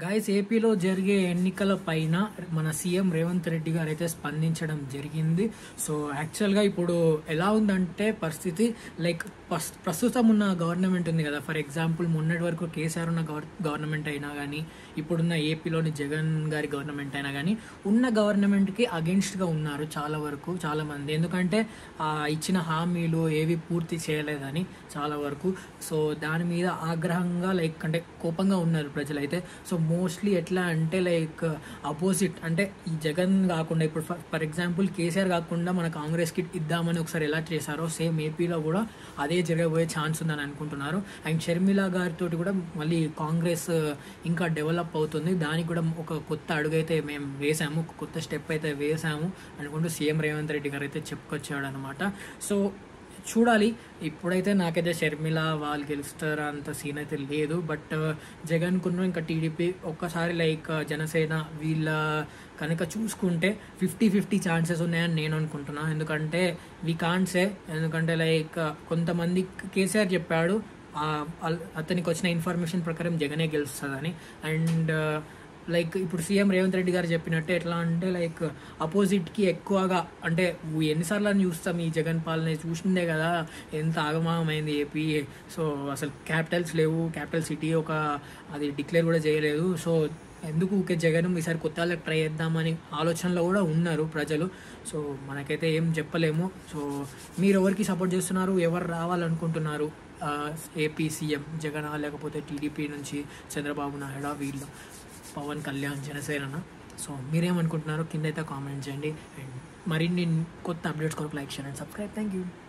guys ఏపీలో జరిగే ఎన్నికల పైన మన సీఎం రేవంత్ రెడ్డి గారు అయితే స్పందించడం జరిగింది సో యాక్చువల్గా ఇప్పుడు ఎలా ఉందంటే పరిస్థితి లైక్ పస్- ప్రస్తుతం ఉన్న గవర్నమెంట్ ఉంది కదా ఫర్ ఎగ్జాంపుల్ మొన్నటి వరకు కేసీఆర్ ఉన్న గవర్ గవర్నమెంట్ అయినా కానీ ఇప్పుడున్న ఏపీలోని జగన్ గారి గవర్నమెంట్ అయినా కానీ ఉన్న గవర్నమెంట్కి అగెన్స్ట్గా ఉన్నారు చాలా వరకు చాలా మంది ఎందుకంటే ఆ ఇచ్చిన హామీలు ఏవి పూర్తి చేయలేదని చాలా వరకు సో దాని మీద ఆగ్రహంగా లైక్ అంటే కోపంగా ఉన్నారు ప్రజలైతే సో మోస్ట్లీ ఎట్లా అంటే లైక్ అపోజిట్ అంటే ఈ జగన్ కాకుండా ఇప్పుడు ఫర్ ఎగ్జాంపుల్ కేసీఆర్ కాకుండా మన కాంగ్రెస్కి ఇద్దామని ఒకసారి ఎలా చేశారో సేమ్ ఏపీలో కూడా అదే జరగబోయే ఛాన్స్ ఉందని అనుకుంటున్నారు అండ్ షర్మిల గారితో కూడా మళ్ళీ కాంగ్రెస్ ఇంకా డెవలప్ అవుతుంది దానికి కూడా ఒక కొత్త అడుగు అయితే మేము వేసాము ఒక కొత్త స్టెప్ అయితే వేసాము అనుకుంటూ సీఎం రేవంత్ రెడ్డి గారు అయితే చెప్పుకొచ్చాడు అనమాట సో చూడాలి ఇప్పుడైతే నాకైతే షర్మిల వాళ్ళు గెలుస్తారా అంత సీన్ అయితే లేదు బట్ జగన్ కున్న ఇంకా టీడీపీ ఒక్కసారి లైక్ జనసేన వీళ్ళ కనుక చూసుకుంటే ఫిఫ్టీ ఫిఫ్టీ ఛాన్సెస్ ఉన్నాయని నేను అనుకుంటున్నా ఎందుకంటే వి కాన్సే ఎందుకంటే లైక్ కొంతమంది కేసీఆర్ చెప్పాడు ఆ, అల్- అతనికి వచ్చిన ఇన్ఫర్మేషన్ ప్రకారం జగనే గెలుస్తుందని అండ్ లైక్ ఇప్పుడు సీఎం రేవంత్ రెడ్డి గారు చెప్పినట్టే ఎట్లా అంటే లైక్ అపోజిట్కి ఎక్కువగా అంటే ఎన్నిసార్లు అని చూస్తాం ఈ జగన్ పాలన చూసిందే కదా ఎంత ఆగమాగమైంది ఏపీ సో అసలు క్యాపిటల్స్ లేవు క్యాపిటల్ సిటీ ఒక అది డిక్లేర్ కూడా చేయలేదు సో ఎందుకు ఊకే జగన్ ఈసారి కొత్త వాళ్ళకి ట్రై చేద్దామని ఆలోచనలో కూడా ఉన్నారు ప్రజలు సో మనకైతే ఏం చెప్పలేము సో మీరు ఎవరికి సపోర్ట్ చేస్తున్నారు ఎవరు రావాలనుకుంటున్నారు ఆ, ఏపీ సీఎం జగన్ లేకపోతే టీడీపీ నుంచి చంద్రబాబు నాయుడు వీళ్ళు పవన్ కళ్యాణ్ జనసేన సో మీరేమనుకుంటున్నారో కింద అయితే కామెంట్ చేయండి అండ్ మరిన్ని కొత్త అప్డేట్స్ కొరకు లైక్ చేయండి సబ్స్క్రైబ్ థ్యాంక్ యూ